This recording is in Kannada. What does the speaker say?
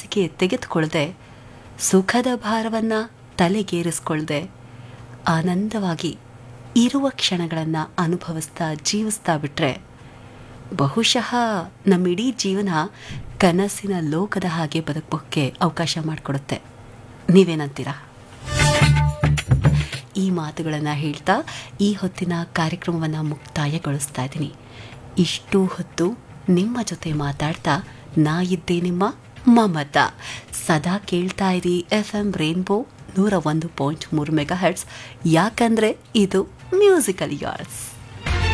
ಹಾಸಿಗೆ ತೆಗೆದುಕೊಳ್ಳದೆ ಸುಖದ ಭಾರವನ್ನು ತಲೆಗೇರಿಸ್ಕೊಳ್ದೆ ಆನಂದವಾಗಿ ಇರುವ ಕ್ಷಣಗಳನ್ನು ಅನುಭವಿಸ್ತಾ ಜೀವಿಸ್ತಾ ಬಿಟ್ರೆ ಬಹುಶಃ ನಮ್ಮಿಡೀ ಜೀವನ ಕನಸಿನ ಲೋಕದ ಹಾಗೆ ಬದುಕೋಕ್ಕೆ ಅವಕಾಶ ಮಾಡಿಕೊಡುತ್ತೆ ನೀವೇನಂತೀರಾ ಈ ಮಾತುಗಳನ್ನು ಹೇಳ್ತಾ ಈ ಹೊತ್ತಿನ ಕಾರ್ಯಕ್ರಮವನ್ನು ಮುಕ್ತಾಯಗೊಳಿಸ್ತಾ ಇದ್ದೀನಿ ಇಷ್ಟು ಹೊತ್ತು ನಿಮ್ಮ ಜೊತೆ ಮಾತಾಡ್ತಾ ನಾ ಇದ್ದೆ ನಿಮ್ಮ ಮಮತಾ ಸದಾ ಕೇಳ್ತಾ ಇರಿ ಎಫ್ ಎಂ ರೇನ್ಬೋ ನೂರ ಒಂದು ಪಾಯಿಂಟ್ ಮೂರು ಮೆಗಾ ಹೆಡ್ಸ್ ಯಾಕಂದರೆ ಇದು ಮ್ಯೂಸಿಕಲ್ ಯಾರ್ಸ್